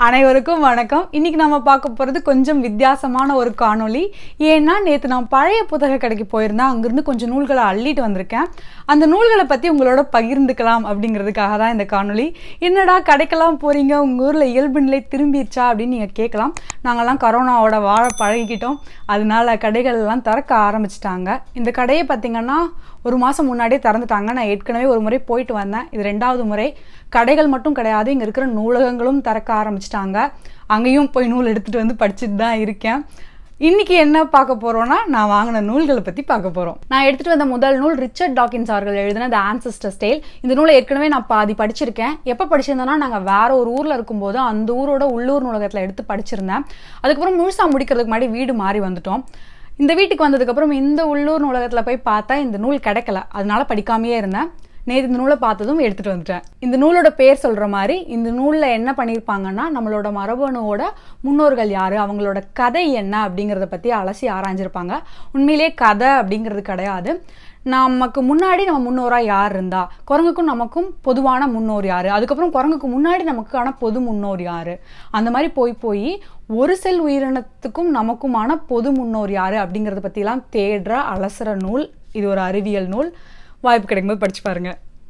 அனைவருக்கும் வணக்கம் இன்னைக்கு நம்ம பார்க்க போகிறது கொஞ்சம் வித்தியாசமான ஒரு காணொளி ஏன்னா நேற்று நான் பழைய புத்தக கடைக்கு போயிருந்தேன் அங்கிருந்து கொஞ்சம் நூல்களை அள்ளிட்டு வந்திருக்கேன் அந்த நூல்களை பற்றி உங்களோட பகிர்ந்துக்கலாம் அப்படிங்கிறதுக்காக தான் இந்த காணொளி என்னடா கடைக்கெல்லாம் போகிறீங்க உங்கள் ஊரில் இயல்பு நிலை திரும்பிடுச்சா அப்படின்னு நீங்கள் கேட்கலாம் நாங்கள்லாம் கரோனாவோட வாழ பழகிக்கிட்டோம் அதனால கடைகள் எல்லாம் திறக்க ஆரம்பிச்சிட்டாங்க இந்த கடையை பார்த்தீங்கன்னா ஒரு மாதம் முன்னாடியே திறந்துட்டாங்க நான் ஏற்கனவே ஒரு முறை போயிட்டு வந்தேன் இது ரெண்டாவது முறை கடைகள் மட்டும் கிடையாது இங்கே இருக்கிற நூலகங்களும் திறக்க ஆரம்பிச்சிட்டாங்க அங்கேயும் போய் நூல் எடுத்துகிட்டு வந்து படிச்சுட்டு தான் இருக்கேன் இன்னைக்கு என்ன பார்க்க போறோம்னா நான் வாங்கின நூல்களை பற்றி பார்க்க போகிறோம் நான் எடுத்துகிட்டு வந்த முதல் நூல் ரிச்சர்ட் டாக்கின்ஸ் அவர்கள் எழுதின த ஆன்சஸ்டர் ஸ்டைல் இந்த நூலை ஏற்கனவே நான் பாதி படிச்சிருக்கேன் எப்போ படிச்சிருந்தேன்னா நாங்கள் வேற ஒரு ஊரில் இருக்கும்போது அந்த ஊரோட உள்ளூர் நூலகத்தில் எடுத்து படிச்சிருந்தேன் அதுக்கப்புறம் முழுசாக முடிக்கிறதுக்கு முன்னாடி வீடு மாறி வந்துட்டோம் இந்த வீட்டுக்கு வந்ததுக்கப்புறம் இந்த உள்ளூர் நூலகத்தில் போய் பார்த்தா இந்த நூல் கிடைக்கல அதனால படிக்காமையே இருந்தேன் நேற்று இந்த நூலை பார்த்ததும் எடுத்துகிட்டு வந்துட்டேன் இந்த நூலோட பேர் சொல்கிற மாதிரி இந்த நூலில் என்ன பண்ணியிருப்பாங்கன்னா நம்மளோட மரபணுவோட முன்னோர்கள் யார் அவங்களோட கதை என்ன அப்படிங்கிறத பற்றி அலசி ஆராய்ஞ்சிருப்பாங்க உண்மையிலே கதை அப்படிங்கிறது கிடையாது நமக்கு முன்னாடி நம்ம முன்னோராக யார் இருந்தா குரங்குக்கும் நமக்கும் பொதுவான முன்னோர் யார் அதுக்கப்புறம் குரங்குக்கு முன்னாடி நமக்கான பொது முன்னோர் யார் அந்த மாதிரி போய் போய் ஒரு செல் உயிரினத்துக்கும் நமக்குமான பொது முன்னோர் யார் அப்படிங்கிறத பற்றிலாம் தேடுற அலசுற நூல் இது ஒரு அறிவியல் நூல் வாய்ப்பு கிடைக்கும்போது படிச்சு பாருங்க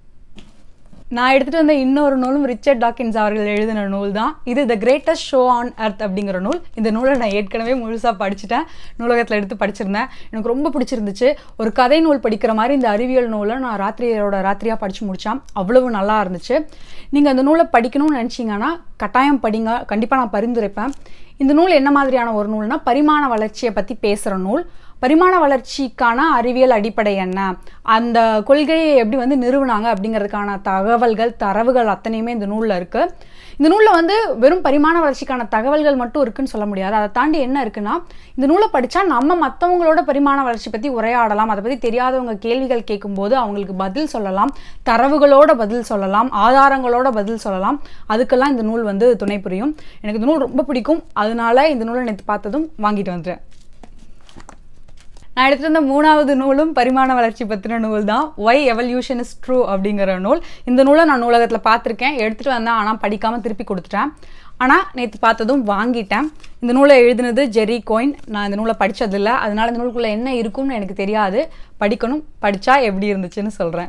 நான் எடுத்துகிட்டு வந்த இன்னொரு நூலும் ரிச்சர்ட் டாக்கின்ஸ் அவர்கள் எழுதின நூல் தான் இது த கிரேட்டஸ்ட் ஷோ ஆன் அர்த் அப்படிங்கிற நூல் இந்த நூலை நான் ஏற்கனவே முழுசாக படிச்சுட்டேன் நூலகத்தில் எடுத்து படிச்சிருந்தேன் எனக்கு ரொம்ப பிடிச்சிருந்துச்சு ஒரு கதை நூல் படிக்கிற மாதிரி இந்த அறிவியல் நூலை நான் ராத்திரியோட ராத்திரியாக படித்து முடித்தேன் அவ்வளவு நல்லா இருந்துச்சு நீங்கள் அந்த நூலை படிக்கணும்னு நினச்சிங்கன்னா கட்டாயம் படிங்க கண்டிப்பாக நான் பரிந்துரைப்பேன் இந்த நூல் என்ன மாதிரியான ஒரு நூல்னா பரிமாண வளர்ச்சியை பற்றி பேசுகிற நூல் பரிமாண வளர்ச்சிக்கான அறிவியல் அடிப்படை என்ன அந்த கொள்கையை எப்படி வந்து நிறுவனாங்க அப்படிங்கிறதுக்கான தகவல்கள் தரவுகள் அத்தனையுமே இந்த நூலில் இருக்குது இந்த நூலில் வந்து வெறும் பரிமாண வளர்ச்சிக்கான தகவல்கள் மட்டும் இருக்குன்னு சொல்ல முடியாது அதை தாண்டி என்ன இருக்குன்னா இந்த நூலை படித்தா நம்ம மற்றவங்களோட பரிமாண வளர்ச்சி பற்றி உரையாடலாம் அதை பற்றி தெரியாதவங்க கேள்விகள் கேட்கும்போது அவங்களுக்கு பதில் சொல்லலாம் தரவுகளோட பதில் சொல்லலாம் ஆதாரங்களோட பதில் சொல்லலாம் அதுக்கெல்லாம் இந்த நூல் வந்து துணை புரியும் எனக்கு இந்த நூல் ரொம்ப பிடிக்கும் அதனால இந்த நூலை நேற்று பார்த்ததும் வாங்கிட்டு வந்துட்டேன் நான் எடுத்துகிட்டு வந்த மூணாவது நூலும் பரிமாண வளர்ச்சி பற்றின நூல் தான் ஒய் எவல்யூஷன் இஸ் ட்ரூ அப்படிங்கிற நூல் இந்த நூலை நான் நூலகத்தில் பார்த்துருக்கேன் எடுத்துகிட்டு வந்தேன் ஆனால் படிக்காமல் திருப்பி கொடுத்துட்டேன் ஆனால் நேற்று பார்த்ததும் வாங்கிட்டேன் இந்த நூலை எழுதினது ஜெரி கோயின் நான் இந்த நூலை படித்ததில்லை அதனால இந்த நூலுக்குள்ளே என்ன இருக்கும்னு எனக்கு தெரியாது படிக்கணும் படித்தா எப்படி இருந்துச்சுன்னு சொல்கிறேன்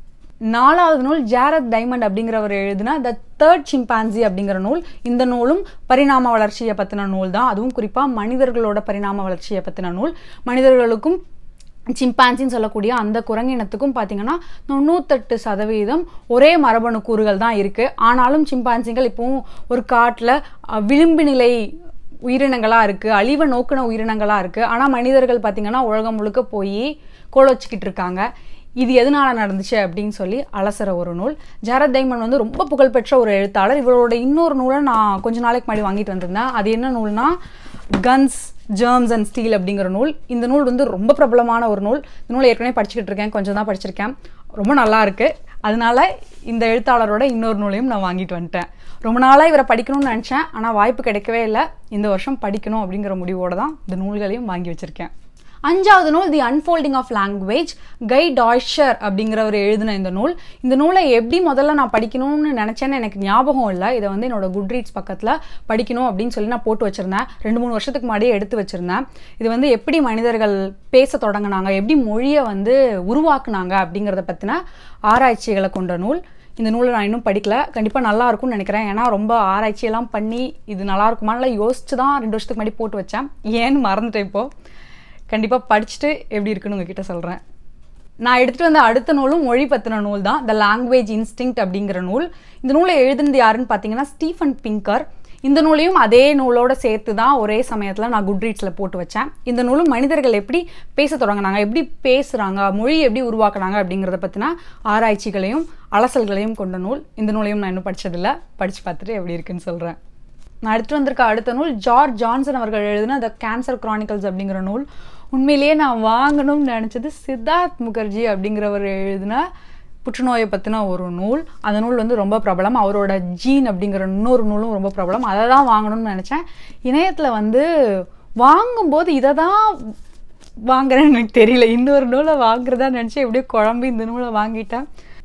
நாலாவது நூல் ஜாரத் டைமண்ட் அப்படிங்கிறவர் எழுதினா த தேர்ட் சிம்பான்சி அப்படிங்கிற நூல் இந்த நூலும் பரிணாம வளர்ச்சியை பற்றின நூல் தான் அதுவும் குறிப்பாக மனிதர்களோட பரிணாம வளர்ச்சியை பற்றின நூல் மனிதர்களுக்கும் சிம்பான்சின்னு சொல்லக்கூடிய அந்த குரங்கினத்துக்கும் பார்த்தீங்கன்னா தொண்ணூத்தெட்டு சதவீதம் ஒரே மரபணு கூறுகள் தான் இருக்குது ஆனாலும் சிம்பான்சிகள் இப்போவும் ஒரு காட்டில் விளிம்பு நிலை உயிரினங்களாக இருக்குது அழிவை நோக்கின உயிரினங்களாக இருக்குது ஆனால் மனிதர்கள் பார்த்திங்கன்னா உலகம் முழுக்க போய் கோல வச்சுக்கிட்டு இருக்காங்க இது எதனால நடந்துச்சு அப்படின்னு சொல்லி அலசுற ஒரு நூல் ஜாரத் தைமன் வந்து ரொம்ப புகழ்பெற்ற ஒரு எழுத்தாளர் இவரோட இன்னொரு நூலை நான் கொஞ்ச நாளைக்கு முன்னாடி வாங்கிட்டு வந்திருந்தேன் அது என்ன நூல்னா கன்ஸ் ஜேர்ம்ஸ் அண்ட் ஸ்டீல் அப்படிங்கிற நூல் இந்த நூல் வந்து ரொம்ப பிரபலமான ஒரு நூல் இந்த நூலை ஏற்கனவே படிச்சுக்கிட்டு இருக்கேன் கொஞ்சம் தான் படிச்சிருக்கேன் ரொம்ப நல்லா இருக்கு அதனால இந்த எழுத்தாளரோட இன்னொரு நூலையும் நான் வாங்கிட்டு வந்துட்டேன் ரொம்ப நாளாக இவரை படிக்கணும்னு நினச்சேன் ஆனால் வாய்ப்பு கிடைக்கவே இல்லை இந்த வருஷம் படிக்கணும் அப்படிங்கிற முடிவோடு தான் இந்த நூல்களையும் வாங்கி வச்சுருக்கேன் அஞ்சாவது நூல் the unfolding of language Guy Deutscher அப்படிங்கிறவர் எழுதின இந்த நூல் இந்த நூலை எப்படி முதல்ல நான் படிக்கணும்னு நினச்சேன்னு எனக்கு ஞாபகம் இல்லை இதை வந்து என்னோட குட் ரீட்ஸ் பக்கத்தில் படிக்கணும் அப்படின்னு சொல்லி நான் போட்டு வச்சுருந்தேன் ரெண்டு மூணு வருஷத்துக்கு முன்னாடியே எடுத்து வச்சுருந்தேன் இது வந்து எப்படி மனிதர்கள் பேச தொடங்கினாங்க எப்படி மொழியை வந்து உருவாக்குனாங்க அப்படிங்கிறத பற்றின ஆராய்ச்சிகளை கொண்ட நூல் இந்த நூலை நான் இன்னும் படிக்கல கண்டிப்பாக நல்லா இருக்கும்னு நினைக்கிறேன் ஏன்னா ரொம்ப ஆராய்ச்சியெல்லாம் பண்ணி இது நல்லா இருக்குமான்னு யோசிச்சு தான் ரெண்டு வருஷத்துக்கு முன்னாடி போட்டு வச்சேன் ஏன்னு மறந்துட்டேன் இப்போது கண்டிப்பாக படிச்சுட்டு எப்படி இருக்குன்னு உங்ககிட்ட சொல்கிறேன் நான் எடுத்துகிட்டு வந்த அடுத்த நூலும் மொழி பற்றின நூல் தான் த லாங்குவேஜ் இன்ஸ்டிங் அப்படிங்கிற நூல் இந்த நூலை எழுதுனது யாருன்னு பார்த்தீங்கன்னா ஸ்டீஃபன் பிங்கர் இந்த நூலையும் அதே நூலோட சேர்த்து தான் ஒரே சமயத்தில் நான் குட் ரீட்ஸில் போட்டு வச்சேன் இந்த நூலும் மனிதர்கள் எப்படி பேச தொடங்கினாங்க எப்படி பேசுகிறாங்க மொழி எப்படி உருவாக்குனாங்க அப்படிங்கிறத பற்றின ஆராய்ச்சிகளையும் அலசல்களையும் கொண்ட நூல் இந்த நூலையும் நான் இன்னும் படித்ததில்லை படித்து பார்த்துட்டு எப்படி இருக்குன்னு சொல்கிறேன் நான் எடுத்துகிட்டு வந்திருக்க அடுத்த நூல் ஜார்ஜ் ஜான்சன் அவர்கள் எழுதின த கேன்சர் க்ரானிக்கல்ஸ் அப்படிங்கிற நூல் உண்மையிலேயே நான் வாங்கணும்னு நினச்சது சித்தார்த் முகர்ஜி அப்படிங்கிறவர் எழுதின புற்றுநோயை பற்றின ஒரு நூல் அந்த நூல் வந்து ரொம்ப பிரபலம் அவரோட ஜீன் அப்படிங்கிற இன்னொரு நூலும் ரொம்ப பிரபலம் அதை தான் வாங்கணும்னு நினச்சேன் இணையத்தில் வந்து வாங்கும்போது இதை தான் வாங்குறேன்னு எனக்கு தெரியல இன்னொரு நூலை வாங்குறதா நினச்சி எப்படியோ குழம்பு இந்த நூலை வாங்கிட்டேன்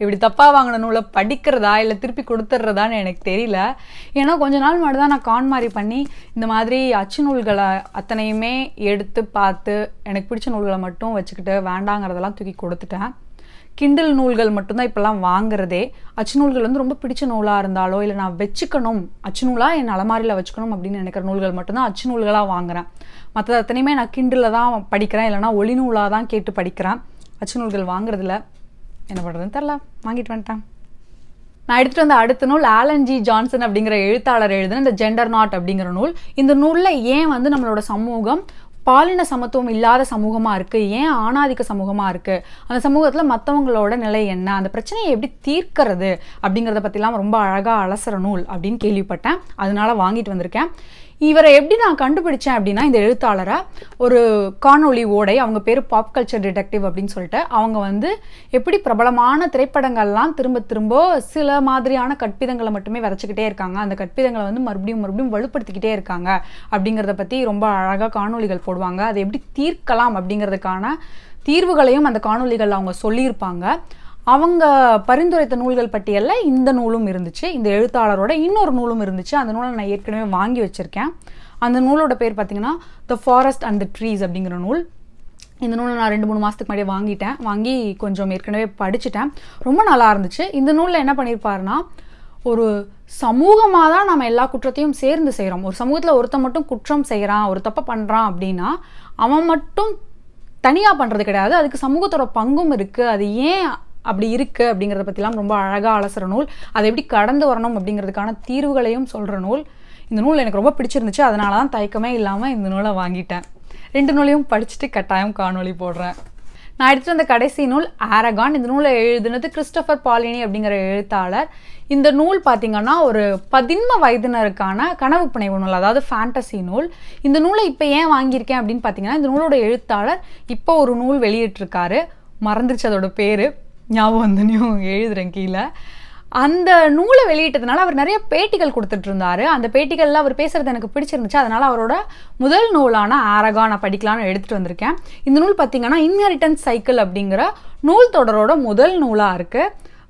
இப்படி தப்பாக வாங்கின நூலை படிக்கிறதா இல்லை திருப்பி கொடுத்துட்றதான்னு எனக்கு தெரியல ஏன்னா கொஞ்ச நாள் முன்னாடி தான் நான் கான் மாதிரி பண்ணி இந்த மாதிரி அச்சு நூல்களை அத்தனையுமே எடுத்து பார்த்து எனக்கு பிடிச்ச நூல்களை மட்டும் வச்சுக்கிட்டு வேண்டாங்கிறதெல்லாம் தூக்கி கொடுத்துட்டேன் கிண்டில் நூல்கள் மட்டும்தான் இப்போல்லாம் வாங்குறதே அச்சு நூல்கள் வந்து ரொம்ப பிடிச்ச நூலாக இருந்தாலோ இல்லை நான் வச்சுக்கணும் அச்சு நூலாக என் அலமாரியில் வச்சுக்கணும் அப்படின்னு நினைக்கிற நூல்கள் மட்டும்தான் அச்சு நூல்களாக வாங்குறேன் மற்றது அத்தனையுமே நான் கிண்டில் தான் படிக்கிறேன் இல்லைனா ஒளி நூலாக தான் கேட்டு படிக்கிறேன் அச்சு நூல்கள் வாங்குறதில்ல என்ன பண்ணுறதுன்னு தெரில வாங்கிட்டு வந்துட்டேன் நான் எடுத்துகிட்டு வந்த அடுத்த நூல் ஆலன் ஜி ஜான்சன் அப்படிங்கிற எழுத்தாளர் எழுதின இந்த ஜெண்டர் நாட் அப்படிங்கிற நூல் இந்த நூலில் ஏன் வந்து நம்மளோட சமூகம் பாலின சமத்துவம் இல்லாத சமூகமாக இருக்குது ஏன் ஆணாதிக்க சமூகமாக இருக்குது அந்த சமூகத்தில் மற்றவங்களோட நிலை என்ன அந்த பிரச்சனையை எப்படி தீர்க்கிறது அப்படிங்கிறத பற்றிலாம் ரொம்ப அழகாக அலசுற நூல் அப்படின்னு கேள்விப்பட்டேன் அதனால வாங்கிட்டு வந்திருக்கேன் இவரை எப்படி நான் கண்டுபிடிச்சேன் அப்படின்னா இந்த எழுத்தாளரை ஒரு காணொளி ஓடை அவங்க பேர் பாப் கல்ச்சர் டிடெக்டிவ் அப்படின்னு சொல்லிட்டு அவங்க வந்து எப்படி பிரபலமான திரைப்படங்கள்லாம் திரும்ப திரும்ப சில மாதிரியான கற்பிதங்களை மட்டுமே வரைச்சிக்கிட்டே இருக்காங்க அந்த கற்பிதங்களை வந்து மறுபடியும் மறுபடியும் வலுப்படுத்திக்கிட்டே இருக்காங்க அப்படிங்கிறத பற்றி ரொம்ப அழகாக காணொளிகள் போடுவாங்க அதை எப்படி தீர்க்கலாம் அப்படிங்கிறதுக்கான தீர்வுகளையும் அந்த காணொளிகள் அவங்க சொல்லியிருப்பாங்க அவங்க பரிந்துரைத்த நூல்கள் பட்டியலில் இந்த நூலும் இருந்துச்சு இந்த எழுத்தாளரோட இன்னொரு நூலும் இருந்துச்சு அந்த நூலை நான் ஏற்கனவே வாங்கி வச்சுருக்கேன் அந்த நூலோட பேர் பார்த்தீங்கன்னா the forest and the trees அப்படிங்கிற நூல் இந்த நூலை நான் ரெண்டு மூணு மாதத்துக்கு முன்னாடியே வாங்கிட்டேன் வாங்கி கொஞ்சம் ஏற்கனவே படிச்சுட்டேன் ரொம்ப நல்லா இருந்துச்சு இந்த நூலில் என்ன பண்ணியிருப்பாருன்னா ஒரு சமூகமாக தான் நம்ம எல்லா குற்றத்தையும் சேர்ந்து செய்கிறோம் ஒரு சமூகத்தில் ஒருத்தன் மட்டும் குற்றம் செய்கிறான் ஒரு தப்பை பண்ணுறான் அப்படின்னா அவன் மட்டும் தனியாக பண்ணுறது கிடையாது அதுக்கு சமூகத்தோட பங்கும் இருக்குது அது ஏன் அப்படி இருக்குது அப்படிங்கிறத பற்றிலாம் ரொம்ப அழகாக அலசுற நூல் அதை எப்படி கடந்து வரணும் அப்படிங்கிறதுக்கான தீர்வுகளையும் சொல்கிற நூல் இந்த நூல் எனக்கு ரொம்ப பிடிச்சிருந்துச்சு அதனால தான் தயக்கமே இல்லாமல் இந்த நூலை வாங்கிட்டேன் ரெண்டு நூலையும் படிச்சுட்டு கட்டாயம் காணொளி போடுறேன் நான் எடுத்துட்டு வந்த கடைசி நூல் ஆரகான் இந்த நூலை எழுதினது கிறிஸ்டபர் பாலினி அப்படிங்கிற எழுத்தாளர் இந்த நூல் பார்த்தீங்கன்னா ஒரு பதின்ம வயதினருக்கான கனவு புனைவு நூல் அதாவது ஃபேண்டசி நூல் இந்த நூலை இப்போ ஏன் வாங்கியிருக்கேன் அப்படின்னு பார்த்தீங்கன்னா இந்த நூலோட எழுத்தாளர் இப்போ ஒரு நூல் வெளியிட்டிருக்காரு மறந்துருச்சு அதோட பேர் ஞாபகம் வந்தனையும் எழுதுறேன் கீழே அந்த நூலை வெளியிட்டதுனால அவர் நிறைய பேட்டிகள் கொடுத்துட்டு இருந்தாரு அந்த பேட்டிகளில் அவர் பேசுறது எனக்கு பிடிச்சிருந்துச்சு அதனால அவரோட முதல் நூலான ஆரகா நான் படிக்கலாம்னு எடுத்துட்டு வந்திருக்கேன் இந்த நூல் பார்த்தீங்கன்னா இன்ஹெரிட்டன்ஸ் சைக்கிள் அப்படிங்கிற நூல் தொடரோட முதல் நூலாக இருக்கு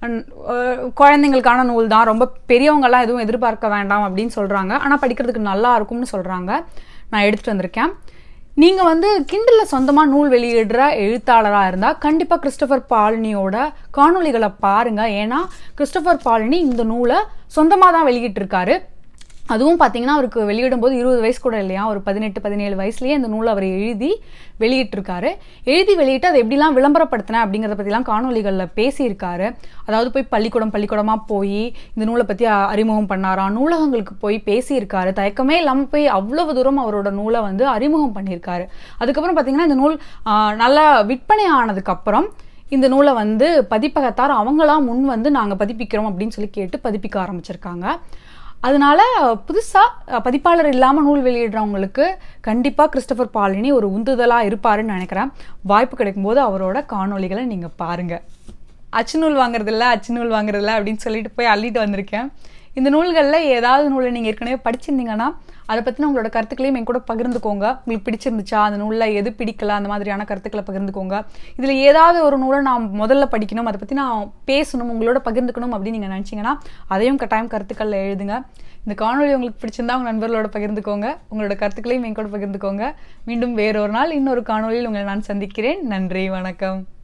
குழந்தைங்களுக்கான நூல் தான் ரொம்ப பெரியவங்கெல்லாம் எதுவும் எதிர்பார்க்க வேண்டாம் அப்படின்னு சொல்கிறாங்க ஆனால் படிக்கிறதுக்கு நல்லா இருக்கும்னு சொல்கிறாங்க நான் எடுத்துகிட்டு வந்திருக்கேன் நீங்கள் வந்து கிண்டலில் சொந்தமாக நூல் வெளியிடுற எழுத்தாளராக இருந்தால் கண்டிப்பாக கிறிஸ்டபர் பாலினியோட காணொளிகளை பாருங்கள் ஏன்னா கிறிஸ்டபர் பாலினி இந்த நூலை சொந்தமாக தான் வெளியிட்டிருக்காரு அதுவும் பார்த்தீங்கன்னா அவருக்கு வெளியிடும்போது இருபது வயசு கூட இல்லையா ஒரு பதினெட்டு பதினேழு வயசுலேயே இந்த நூலை அவர் எழுதி வெளியிட்டிருக்காரு எழுதி வெளியிட்டு அதை எப்படிலாம் விளம்பரப்படுத்தினேன் அப்படிங்கிறத பற்றிலாம் காணொலிகளில் பேசியிருக்காரு அதாவது போய் பள்ளிக்கூடம் பள்ளிக்கூடமாக போய் இந்த நூலை பற்றி அறிமுகம் பண்ணாராம் நூலகங்களுக்கு போய் பேசியிருக்காரு தயக்கமே இல்லாமல் போய் அவ்வளவு தூரம் அவரோட நூலை வந்து அறிமுகம் பண்ணியிருக்காரு அதுக்கப்புறம் பார்த்தீங்கன்னா இந்த நூல் நல்லா விற்பனை ஆனதுக்கப்புறம் இந்த நூலை வந்து பதிப்பகத்தார் அவங்களா முன் வந்து நாங்கள் பதிப்பிக்கிறோம் அப்படின்னு சொல்லி கேட்டு பதிப்பிக்க ஆரம்பிச்சிருக்காங்க அதனால புதுசாக பதிப்பாளர் இல்லாமல் நூல் வெளியிடுறவங்களுக்கு கண்டிப்பாக கிறிஸ்டபர் பாலினி ஒரு உந்துதலாக இருப்பாருன்னு நினைக்கிறேன் வாய்ப்பு கிடைக்கும்போது அவரோட காணொலிகளை நீங்கள் பாருங்கள் அச்சு நூல் வாங்குறதில்ல அச்சு நூல் வாங்குறதில்ல அப்படின்னு சொல்லிட்டு போய் அள்ளிட்டு வந்திருக்கேன் இந்த நூல்களில் ஏதாவது நூலை நீங்கள் ஏற்கனவே படிச்சிருந்தீங்கன்னா அதை பற்றின உங்களோட கருத்துக்களையும் என் கூட பகிர்ந்துக்கோங்க உங்களுக்கு பிடிச்சிருந்துச்சா அந்த நூலில் எது பிடிக்கல அந்த மாதிரியான கருத்துக்களை பகிர்ந்துக்கோங்க இதில் ஏதாவது ஒரு நூலை நான் முதல்ல படிக்கணும் அதை பற்றி நான் பேசணும் உங்களோட பகிர்ந்துக்கணும் அப்படின்னு நீங்கள் நினச்சிங்கன்னா அதையும் கட்டாயம் கருத்துக்களில் எழுதுங்க இந்த காணொலி உங்களுக்கு பிடிச்சிருந்தா உங்கள் நண்பர்களோட பகிர்ந்துக்கோங்க உங்களோட கருத்துக்களையும் என் கூட பகிர்ந்துக்கோங்க மீண்டும் வேறொரு நாள் இன்னொரு காணொலியில் உங்களை நான் சந்திக்கிறேன் நன்றி வணக்கம்